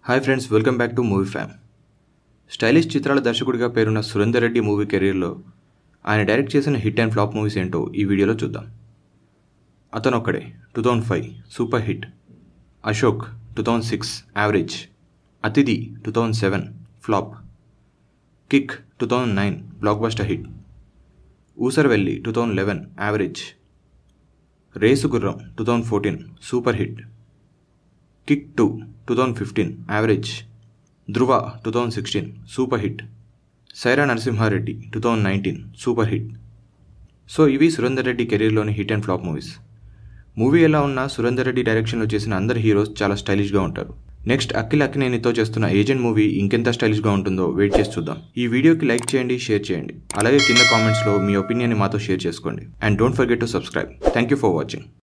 hi friends welcome back to movie fam stylish చిత్రాల దర్శకుడిగా పేరున్న సురేందర్ రెడ్డి మూవీ కెరీర్లో ఆయన డైరెక్ట్ చేసిన హిట్ అండ్ ఫ్లాప్ మూవీస్ ఏంటో ఈ వీడియోలో చూద్దాం అతను ఒక్కడే two thousand five super hit Ashok two thousand six average Athidhi two thousand seven flop Kick two thousand nine blockbuster hit Oosaravelli two thousand eleven average Race Gurram two thousand fourteen super hit Kick two two thousand fifteen average Dhruva two thousand sixteen super hit Sye Raa Narasimha Reddy two thousand nineteen super hit so ఇవి సురేందర్ రెడ్డి కెరీర్లోని hit and flop movies movie ఎలా ఉన్నా సురేందర్ రెడ్డి డైరెక్షన్లో చేసిన అందరు heroes చాలా స్టైలిష్గా ఉంటారు నెక్స్ట్ అఖిల్ అక్కినేనితో చేస్తున్న ఏజెంట్ మూవీ ఇంకెంత స్టైలిష్గా ఉంటుందో వెయిట్ చేసి చూద్దాం ఈ వీడియోకి లైక్ చేయండి షేర్ చేయండి అలాగే కింద కామెంట్స్లో మీ ఒపీనియన్ని మాతో షేర్ చేసుకోండి and don't forget to subscribe thank you for watching